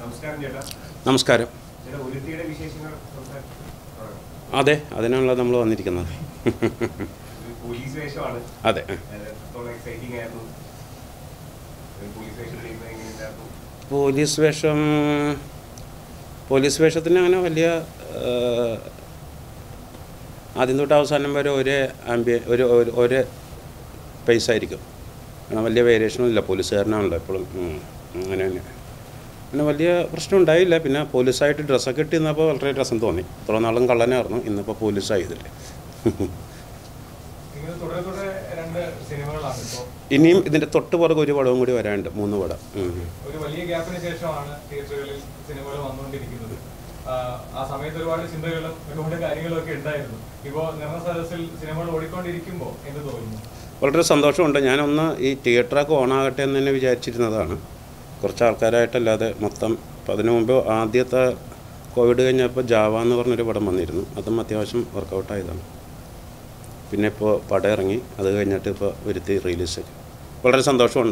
നമസ്കാരം ചേട്ടാ നമസ്കാരം ചേട്ടാ ഒരുത്തിയുടെ വിശേഷങ്ങൾ സംസാരിക്കാം അതെ അതിനാണല്ലോ നമ്മൾ വന്നിരിക്കുന്നത് ഒരു പോലീസ് വേഷമാണ് അതെ എത്രത്തോളം എക്സൈറ്റിംഗ് ആയിരുന്നു ഒരു പോലീസ് വേഷം ചെയ്യുന്നത് എങ്ങനെയുണ്ടായിരുന്നു പോലീസ് വേഷം പോലീസ് വേഷത്തിന് അങ്ങനെ വലിയ ആ, ആദ്യം തൊട്ട് അവസാനം വരെ ഒരേ ആംബിയ ഒരു ഒരു- ഒരേ പൈസ ആയിരിക്കും അങ്ങനെ വലിയ വേരിയേഷനും ഇല്ല പോലീസുകാരനാണല്ലോ എപ്പോഴും ഉം, അങ്ങനെ തന്നെ പിന്നെ വലിയ പ്രശ്നം ഉണ്ടായില്ല പിന്നെ പോലീസായിട്ട് ഡ്രസ്സൊക്കെ ഇട്ട് നിന്നപ്പോൾ വളരെ രസം തോന്നി ഇത്ര നാളും കള്ളനായിരുന്നു ഇന്നിപ്പോൾ പോലീസായി ഇതില്ലേ നിങ്ങൾ തുടരെ തുടരെ രണ്ട് സിനിമകളാണ് ഇപ്പോൾ ഇനിയും ഇതിൻ്റെ തൊട്ട് പുറകെ ഒരു പടവും കൂടി വരാനുണ്ട് മൂന്ന് പടം ഉം. ഒരു വലിയ ഗ്യാപ്പിന് ശേഷമാണ് തിയേറ്ററുകളിൽ സിനിമകൾ വന്നുകൊണ്ടിരിക്കുന്നത് ആ, ആ സമയത്ത് ഒരുപാട് ചിന്തകളും ഒരുപാട് കാര്യങ്ങളും ഒക്കെ ഉണ്ടായിരുന്നു ഇപ്പോൾ നിർമ്മ സദസ്സിൽ സിനിമകൾ ഓടിക്കൊണ്ടിരിക്കുമ്പോൾ എന്ത് തോന്നുന്നു വളരെ സന്തോഷമുണ്ട് ഞാനൊന്ന് ഈ തിയേറ്ററൊക്കെ ഓണാകട്ടെ എന്ന് തന്നെ വിചാരിച്ചിരുന്നതാണ് കുറച്ച് ആൾക്കാരായിട്ടല്ലാതെ മൊത്തം അപ്പം അതിനു മുമ്പ് ആദ്യത്തെ കോവിഡ് കഴിഞ്ഞപ്പോൾ ജാവ എന്ന് പറഞ്ഞൊരു പടം വന്നിരുന്നു അതും അത്യാവശ്യം വർക്കൗട്ടായതാണ് പിന്നെ ഇപ്പോൾ പടം ഇറങ്ങി അത് കഴിഞ്ഞിട്ട് ഇപ്പോൾ വരുത്തി റിലീസ് വളരെ സന്തോഷമുണ്ട്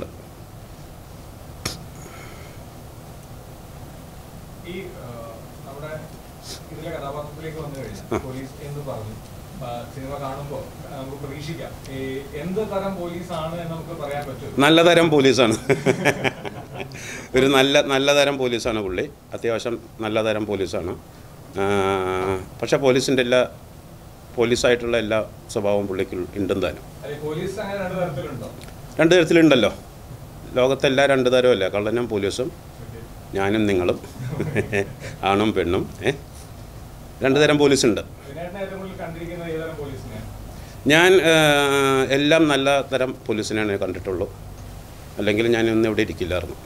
ഈ ആ, നമ്മുടെ ഇതിലെ കഥാപാത്രത്തിലേക്ക് വന്നു കഴിഞ്ഞാൽ ആ. പോലീസ് എന്ന് പറഞ്ഞു ആ, സിനിമ കാണുമ്പോൾ നമുക്ക് പ്രതീക്ഷിക്കാം ഈ എന്ത് തരം പോലീസാണ് എന്ന് നമുക്ക് പറയാൻ പറ്റും നല്ല തരം പോലീസാണ് ഒരു നല്ല നല്ല തരം പോലീസാണ് പുള്ളി അത്യാവശ്യം നല്ല തരം പോലീസാണ് ആ, പക്ഷേ പോലീസിൻ്റെ എല്ലാ പോലീസായിട്ടുള്ള എല്ലാ സ്വഭാവവും പുള്ളിക്ക് ഉണ്ടും താനും അല്ലെ പോലീസ് അങ്ങനെ രണ്ട് തരത്തിലുണ്ടോ രണ്ട് തരത്തിലുണ്ടല്ലോ ലോകത്തെല്ലാ രണ്ട് തരമല്ല കള്ളനും പോലീസും Okay. ഞാനും നിങ്ങളും ആണും പെണ്ണും ഏ രണ്ട് തരം പോലീസുണ്ട് വിനേട്ടനെ ഏറ്റവും കൂടുതൽ കണ്ടിരിക്കുന്നത് ഏതരം പോലീസിനെയാണ് ഞാൻ ആ, എല്ലാം നല്ല തരം പോലീസിനാണ് കണ്ടിട്ടുള്ളൂ അല്ലെങ്കിൽ ഞാൻ ഇന്ന് ഇവിടെ ഇരിക്കില്ലായിരുന്നു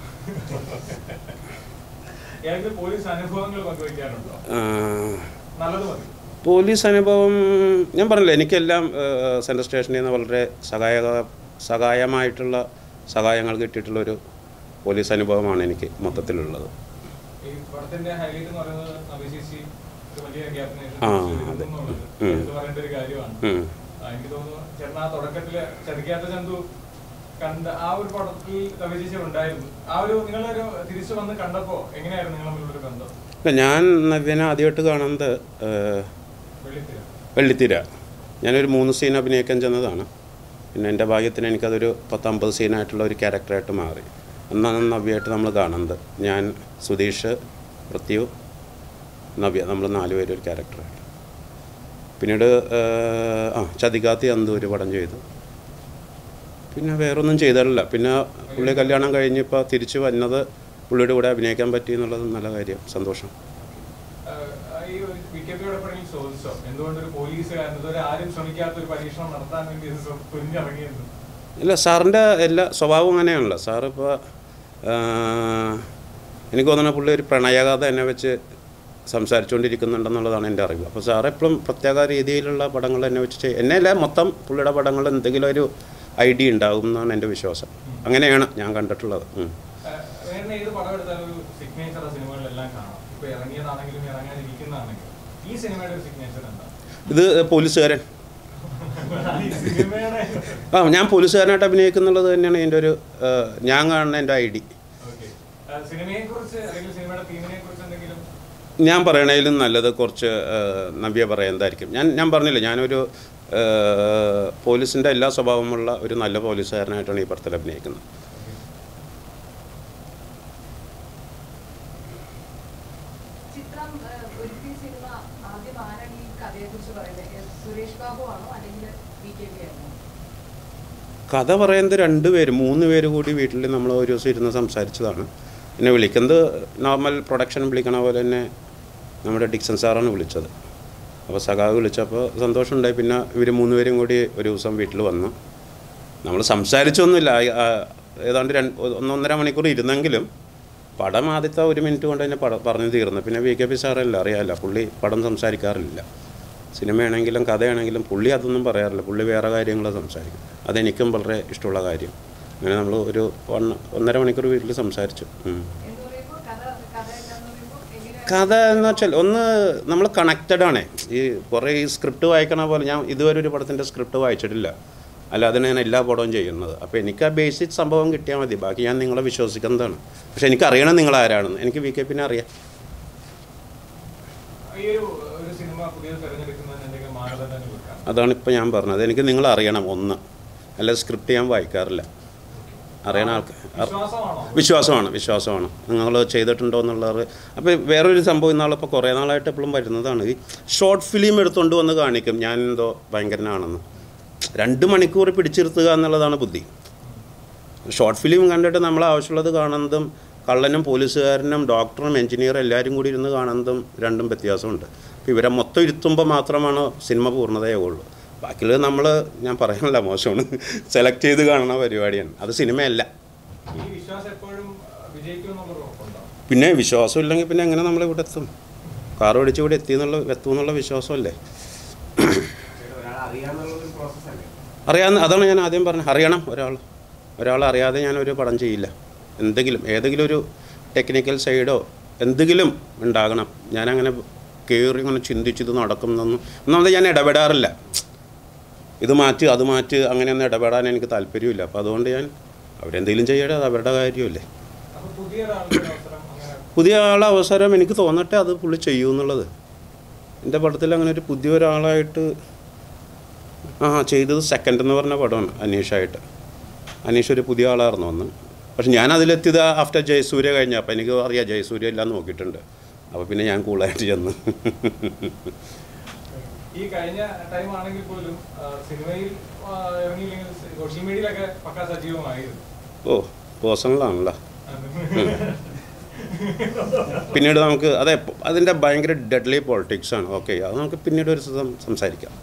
ഏതെങ്കിലും പോലീസ് അനുഭവങ്ങൾ പങ്കുവയ്ക്കാറുണ്ടോ ആ, നല്ലത് മതി പോലീസ് അനുഭവം ഞാൻ പറഞ്ഞില്ല എനിക്കെല്ലാം സെൻട്രൽ സ്റ്റേഷനിൽ നിന്ന് വളരെ സഹായക സഹായമായിട്ടുള്ള സഹായങ്ങൾ കിട്ടിയിട്ടുള്ളൊരു പോലീസ് അനുഭവമാണ് എനിക്ക് മൊത്തത്തിലുള്ളത് ഈ പടത്തിന്റെ ഹൈലൈറ്റ് എന്ന് പറയുന്നത് നവീശേഷി ഒരു വലിയ ഗ്യാപ്പിന് ശേഷം ആ, തിരിച്ചു അതെ. വരുന്നു എന്നുള്ളത് ഉം. എടുത്തു പറയേണ്ട ഒരു കാര്യമാണ് ഉം. ആ, എനിക്ക് തോന്നുന്നു ചേട്ടൻ ആ തുടക്കത്തില് ചതിക്കാത്ത ചന്തു കണ്ട ആ ഒരു പടത്തിൽ നവീശേഷി ഉണ്ടായിരുന്നു ആ ഒരു നിങ്ങളൊരു തിരിച്ചു വന്ന് കണ്ടപ്പോ എങ്ങനെയായിരുന്നു നിങ്ങൾ തമ്മിലൊരു ബന്ധം ഇല്ല, ഞാൻ നവ്യനെ ആദ്യമായിട്ട് കാണുന്നത് ആ, വെള്ളിത്തിര വെള്ളിത്തിര ഞാനൊരു മൂന്ന് സീൻ അഭിനയിക്കാൻ ചെന്നതാണ് പിന്നെ എൻ്റെ ഭാഗ്യത്തിന് എനിക്കതൊരു പത്തമ്പത് സീനായിട്ടുള്ള ഒരു ക്യാരക്ടറായിട്ട് മാറി അന്നാണ് നവ്യയായിട്ട് നമ്മൾ കാണുന്നത് ഞാൻ സുധീഷ് പൃഥ്വു നവ്യ നമ്മൾ നാലുപേരും ഒരു ക്യാരക്ടറായിട്ട് പിന്നീട് ഏഹ്, ആ ചതികാത്തി അന്തു ഒരു പടം ചെയ്തു പിന്നെ വേറൊന്നും ചെയ്തിട്ടില്ല പിന്നെ പുള്ളി കല്യാണം കഴിഞ്ഞിപ്പോൾ തിരിച്ചു വന്നത് പുള്ളിയുടെ കൂടെ അഭിനയിക്കാൻ പറ്റി എന്നുള്ളത് നല്ല കാര്യം സന്തോഷം ആ, ഈ ഒരു വി കെ പിയുടെ പടയിൽ ചോദിച്ചോ എന്തുകൊണ്ട് ഒരു പോലീസുകാരൻ ഇതുവരെ ആരും ശ്രമിക്കാത്ത ഒരു പരീക്ഷണം നടത്താൻ വേണ്ടി ഇത് ശ്ര- തുനിഞ്ഞിറങ്ങിയെന്ന് ഇല്ല സാറിൻ്റെ എല്ലാ സ്വഭാവം അങ്ങനെയാണല്ലോ സാറിപ്പോൾ എനിക്ക് തോന്നുന്നു പുള്ളി ഒരു പ്രണയകഥ എന്നെ വെച്ച് സംസാരിച്ചുകൊണ്ടിരിക്കുന്നുണ്ടെന്നുള്ളതാണ് എൻ്റെ അറിവ് അപ്പോൾ സാർ എപ്പോഴും പ്രത്യേക രീതിയിലുള്ള പടങ്ങൾ എന്നെ വെച്ച് ചെയ്യും എന്നെയല്ല മൊത്തം പുള്ളിയുടെ പടങ്ങൾ എന്തെങ്കിലും ഒരു ഐഡിയ ഉണ്ടാകും എന്നാണ് എൻ്റെ വിശ്വാസം അങ്ങനെയാണ് ഞാൻ കണ്ടിട്ടുള്ളത് ഉം. വേറെ ഏത് പടം എടുത്താലും ഒരു സിഗ്നേച്ചർ സിനിമകളിലെല്ലാം കാണാം ഇപ്പൊ ഇറങ്ങിയതാണെങ്കിലും ഇറങ്ങാനിരിക്കുന്നതാണെങ്കിലും ഈ സിനിമയുടെ ഒരു സിഗ്നേച്ചർ എന്താ ഇത് പോലീസുകാരൻ ഈ സിനിമയുടെ ആ ഞാൻ പോലീസുകാരനായിട്ട് അഭിനയിക്കുന്നുള്ളത് തന്നെയാണ് എൻ്റെ ഒരു ആ, ഞാൻ കാണുന്ന എൻ്റെ ഐ ഡി ഓക്കെ സിനിമയെ കുറിച്ച് അല്ലെങ്കിൽ സിനിമയുടെ തീമിനെ കുറിച്ച് എന്തെങ്കിലും ഞാൻ പറയണതിലും നല്ലത് കുറച്ച് ആ, നവ്യ പറയുന്നതായിരിക്കും ഞാൻ ഞാൻ പറഞ്ഞില്ല ഞാനൊരു ആ, പോലീസിൻ്റെ എല്ലാ സ്വഭാവമുള്ള ഒരു നല്ല പോലീസുകാരനായിട്ടാണ് ഈ പടത്തിൽ അഭിനയിക്കുന്നത് ചിത്രം ഏഹ്, ഒരുക്കിയ സിനിമ ആദ്യം ആരാണ് ഈ കഥയെ കുറിച്ച് പറയുന്നത് ഏഹ്, സുരേഷ് ബാബു ആണോ അല്ലെങ്കിൽ വി കെ പി ആണോ കഥ പറയുന്നത് രണ്ട് പേര് മൂന്ന് പേര് കൂടി വീട്ടിൽ നമ്മൾ ഒരു ദിവസം ഇരുന്ന് സംസാരിച്ചതാണ് എന്നെ വിളിക്കുന്നത് നോർമൽ പ്രൊഡക്ഷൻ വിളിക്കണ പോലെ തന്നെ നമ്മുടെ ഡിക്സൺ സാറാണ് വിളിച്ചത് അപ്പോൾ സഖാവ് വിളിച്ചപ്പോൾ സന്തോഷമുണ്ടായി പിന്നെ ഇവർ മൂന്ന് പേരും കൂടി ഒരു ദിവസം വീട്ടിൽ വന്നു നമ്മൾ സംസാരിച്ചൊന്നുമില്ല ആ- ആ ഏതാണ്ട് രണ്ട് ഒന്നൊന്നര മണിക്കൂർ ഇരുന്നെങ്കിലും പടം ആദ്യത്തെ ഒരു മിനിറ്റ് കൊണ്ട് തന്നെ പടം പറഞ്ഞു തീർന്നു പിന്നെ വി കെ പി സാറല്ല അറിയാമല്ല പുള്ളി പടം സംസാരിക്കാറില്ല സിനിമയാണെങ്കിലും കഥയാണെങ്കിലും പുള്ളി അതൊന്നും പറയാറില്ല പുള്ളി വേറെ കാര്യങ്ങൾ സംസാരിക്കും അതെനിക്കും വളരെ ഇഷ്ടമുള്ള കാര്യം അങ്ങനെ നമ്മൾ ഒരു വൺ ഒന്നര മണിക്കൂർ വീട്ടിൽ സംസാരിച്ചു ഉം. എന്ന് പറയുമ്പോൾ കഥ കഥ എന്താന്ന് പറയുമ്പോൾ എങ്ങനെയാണ് കഥ എന്ന് വെച്ചാൽ ഒന്ന് നമ്മൾ കണക്റ്റഡ് ആണ് ഈ കുറേ ഈ സ്ക്രിപ്റ്റ് വായിക്കണ പോലെ ഞാൻ ഇതുവരെ ഒരു പടത്തിൻ്റെ സ്ക്രിപ്റ്റ് വായിച്ചിട്ടില്ല അല്ലാതെ ഞാൻ എല്ലാ പടവും ചെയ്യുന്നത് അപ്പോൾ എനിക്ക് ആ ബേസിക് സംഭവം കിട്ടിയാൽ മതി ബാക്കി ഞാൻ നിങ്ങളെ വിശ്വസിക്കുന്നതാണ് പക്ഷേ എനിക്ക് അറിയണം നിങ്ങൾ ആരാണെന്ന് എനിക്ക് വി കെ പിന്നെ അറിയാം ഈ ഒരു ഒരു സിനിമ പുതിയത് തിരഞ്ഞെടുക്കുന്നതിന് എന്തെങ്കിലും മാനദണ്ഡങ്ങൾ വെക്കാം അതാണ് ഇപ്പോൾ ഞാൻ പറഞ്ഞത് എനിക്ക് നിങ്ങൾ അറിയണം ഒന്ന് അല്ല സ്ക്രിപ്റ്റ് ഞാൻ വായിക്കാറില്ല അറിയണ ആൾക്ക് വിശ്വാസമാണോ വിശ്വാസമാണ് വിശ്വാസമാണ് നിങ്ങൾ ചെയ്തിട്ടുണ്ടോ എന്നുള്ളത് അപ്പോൾ വേറൊരു സംഭവം ഇന്നാളിപ്പോൾ കുറേ നാളായിട്ട് എപ്പോഴും വരുന്നതാണ് ഈ ഷോർട്ട് ഫിലിം എടുത്തുകൊണ്ട് വന്ന് കാണിക്കും ഞാൻ എന്തോ ഭയങ്കരനാണെന്ന് രണ്ട് മണിക്കൂർ പിടിച്ചിരുത്തുക എന്നുള്ളതാണ് ബുദ്ധി ഷോർട്ട് ഫിലിം കണ്ടിട്ട് നമ്മൾ ആവശ്യമുള്ളത് കാണുന്നതും കള്ളനും പോലീസുകാരനും ഡോക്ടറും എഞ്ചിനീയറും എല്ലാവരും കൂടി ഇരുന്ന് കാണുന്നതും രണ്ടും വ്യത്യാസമുണ്ട് അപ്പോൾ ഇവരെ മൊത്തം ഇരുത്തുമ്പോൾ മാത്രമാണ് സിനിമ പൂർണ്ണതയാവുള്ളൂ ബാക്കിയുള്ളത് നമ്മൾ ഞാൻ പറയാനല്ല മോശമാണ് സെലക്ട് ചെയ്ത് കാണുന്ന പരിപാടിയാണ് അത് സിനിമയല്ല ഈ വിശ്വാസം എപ്പോഴും വിജയിക്കുമെന്നുള്ള ഉറപ്പുണ്ടോ പിന്നെ വിശ്വാസം ഇല്ലെങ്കിൽ പിന്നെ എങ്ങനെ നമ്മൾ ഇവിടെ എത്തും കാർ ഓടിച്ച് ഇവിടെ എത്തി എന്നുള്ള എത്തും എന്നുള്ള വിശ്വാസമല്ലേ ഒരാൾ അറിയാന്നുള്ളൊരു പ്രോസസ് അല്ലേ അറിയാവുന്ന അതാണ് ഞാൻ ആദ്യം പറഞ്ഞത് അറിയണം ഒരാൾ ഒരാൾ അറിയാതെ ഞാനൊരു പടം ചെയ്യില്ല എന്തെങ്കിലും ഏതെങ്കിലും ഒരു ടെക്നിക്കൽ സൈഡോ എന്തെങ്കിലും ഉണ്ടാകണം ഞാനങ്ങനെ കയറി ഇങ്ങനെ ചിന്തിച്ചിത് നടക്കുന്നൊന്നും ഒന്നാമത് ഞാൻ ഇടപെടാറില്ല ഇത് മാറ്റി അത് മാറ്റി അങ്ങനെയൊന്നും ഇടപെടാൻ എനിക്ക് താല്പര്യമില്ല അപ്പോൾ അതുകൊണ്ട് ഞാൻ അവരെന്തെങ്കിലും ചെയ്യട്ടെ അത് അവരുടെ കാര്യമല്ലേ അപ്പൊ പുതിയ ഒരാൾക്ക് ഒരു അവസരം അങ്ങനെ പുതിയ ആളെ അവസരം എനിക്ക് തോന്നട്ടെ അത് പുള്ളി ചെയ്യൂ എന്നുള്ളത് എൻ്റെ പടത്തിൽ അങ്ങനെ ഒരു പുതിയ ഒരാളായിട്ട് ആ ചെയ്തത് സെക്കൻഡ് എന്ന് പറഞ്ഞ പടമാണ് അനീഷായിട്ട് അനീഷ് ഒരു പുതിയ ആളായിരുന്നു അന്ന് പക്ഷെ ഞാൻ അതിലെത്തിയത് ആഫ്റ്റർ ജയസൂര്യ കഴിഞ്ഞ അപ്പോൾ എനിക്ക് അറിയാം ജയസൂര്യ എല്ലാം നോക്കിയിട്ടുണ്ട് അപ്പോൾ പിന്നെ ഞാൻ കൂളായിട്ട് ചെന്ന് ഈ കഴിഞ്ഞ ടൈം ആണെങ്കിൽ പോലും ആ, സിനിമയിൽ ആ, ഇറങ്ങിയില്ലെങ്കിൽ സോഷ്യൽ മീഡിയയിലൊക്കെ പക്കാ സജീവമായിരുന്നു ഓ പേഴ്സണലാണല്ലോ പിന്നീട് നമുക്ക് അതെ അതിൻ്റെ ഭയങ്കര ഡെഡ്ലി പൊളിറ്റിക്സ് ആണ് ഓക്കെ അത് നമുക്ക് പിന്നീട് ഒരു ദിവസം സംസാരിക്കാം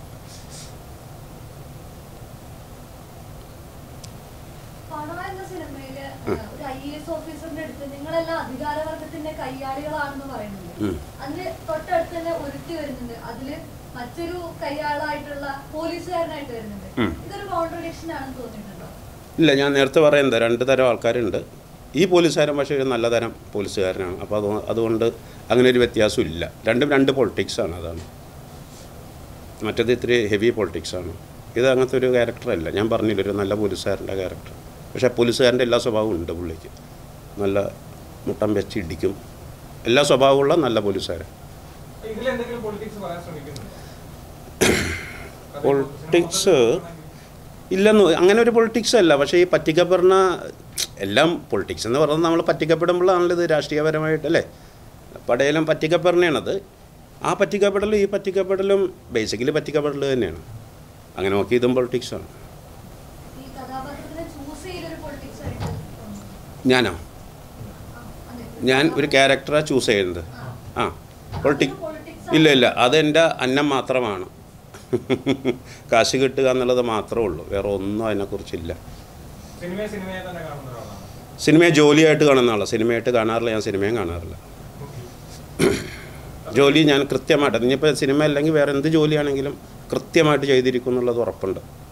പണം എന്ന സിനിമയില് ഒരു ഐ എസ് ഓഫീസറിന്റെ അടുത്ത് നിങ്ങളെല്ലാം അധികാരവർഗത്തിന്റെ കയ്യാളികളാണെന്ന് പറയുന്നുണ്ട് ഉം. അതില് തൊട്ടടുത്ത് തന്നെ ഒരുത്തി വരുന്നുണ്ട് അതില് മറ്റൊരു കയ്യാളായിട്ടുള്ള പോലീസുകാരനായിട്ട് വരുന്നുണ്ട് ഉം. ഇതൊരു കോൺട്രഡിക്ഷൻ ആണെന്ന് തോന്നിയിട്ടുണ്ടോ ഇല്ല ഞാൻ നേരത്തെ പറയുന്നത് രണ്ട് തരം ആൾക്കാരുണ്ട് ഈ പോലീസുകാരൻ പക്ഷേ ഒരു നല്ല തരം പോലീസുകാരനാണ് അപ്പോൾ അത് അതുകൊണ്ട് അങ്ങനെ ഒരു വ്യത്യാസം ഇല്ല രണ്ടും രണ്ട് പൊളിറ്റിക്സാണ് അതാണ് മറ്റേത് ഇത്തിരി ഹെവി പൊളിറ്റിക്സാണ് ഇത് അങ്ങനത്തെ ഒരു ക്യാരക്ടറല്ല ഞാൻ പറഞ്ഞില്ല ഒരു നല്ല പോലീസുകാരൻ്റെ ക്യാരക്ടർ പക്ഷേ പോലീസുകാരൻ്റെ എല്ലാ സ്വഭാവവും ഉണ്ട് പുള്ളിക്ക് നല്ല മുട്ടം വെച്ച് ഇടിക്കും എല്ലാ സ്വഭാവമുള്ള നല്ല പോലീസുകാരൻ ഇതിലെന്തെങ്കിലും പൊളിറ്റിക്സ് പറയാൻ ശ്രമിക്കുന്നുണ്ടോ പൊളിറ്റിക്സ് ഇല്ലെന്ന് അങ്ങനെ ഒരു പൊളിറ്റിക്സ് അല്ല പക്ഷേ ഈ പറ്റിക്കപ്പെടുന്ന എല്ലാം പൊളിറ്റിക്സ് എന്ന് പറയുന്നത് നമ്മൾ പറ്റിക്കപ്പെടുമ്പോഴാണല്ലോ ഇത് രാഷ്ട്രീയപരമായിട്ട് അല്ലേ പടയിലും പറ്റിക്കപ്പെടണേണത് ആ പറ്റിക്കപ്പെടലും ഈ പറ്റിക്കപ്പെടലും ബേസിക്കലി പറ്റിക്കപ്പെടൽ തന്നെയാണ് അങ്ങനെ നോക്കി ഇതും പൊളിറ്റിക്സാണ് ഈ കഥാപാത്രത്തിനെ ചൂസ് ചെയ്തൊരു പൊളിറ്റിക്സ് ആയിട്ട് തോന്നുന്നു. ഞാനോ ആ, അതെ. ഞാൻ ഒരു ക്യാരക്ടറാണ് ചൂസ് ചെയ്യുന്നത് ആ പൊളിറ്റിക് politics ഇല്ല ഇല്ല അതെൻ്റെ അന്നം മാത്രമാണ് കാശ് കിട്ടുക എന്നുള്ളത് മാത്രമേ ഉള്ളൂ വേറെ ഒന്നും അതിനെക്കുറിച്ചില്ല സിനിമയെ സിനിമയെ തന്നെ കാണുന്ന ഒരാളാണ് സിനിമയെ ജോലിയായിട്ട് കാണുന്ന ആളാണ് സിനിമയായിട്ട് കാണാറില്ല ഞാൻ സിനിമയും കാണാറില്ല ജോലി ഞാൻ കൃത്യമായിട്ട് ഇനിയിപ്പോൾ സിനിമ അല്ലെങ്കിൽ വേറെ എന്ത് ജോലിയാണെങ്കിലും കൃത്യമായിട്ട് ചെയ്തിരിക്കും എന്നുള്ളത് ഉറപ്പുണ്ട്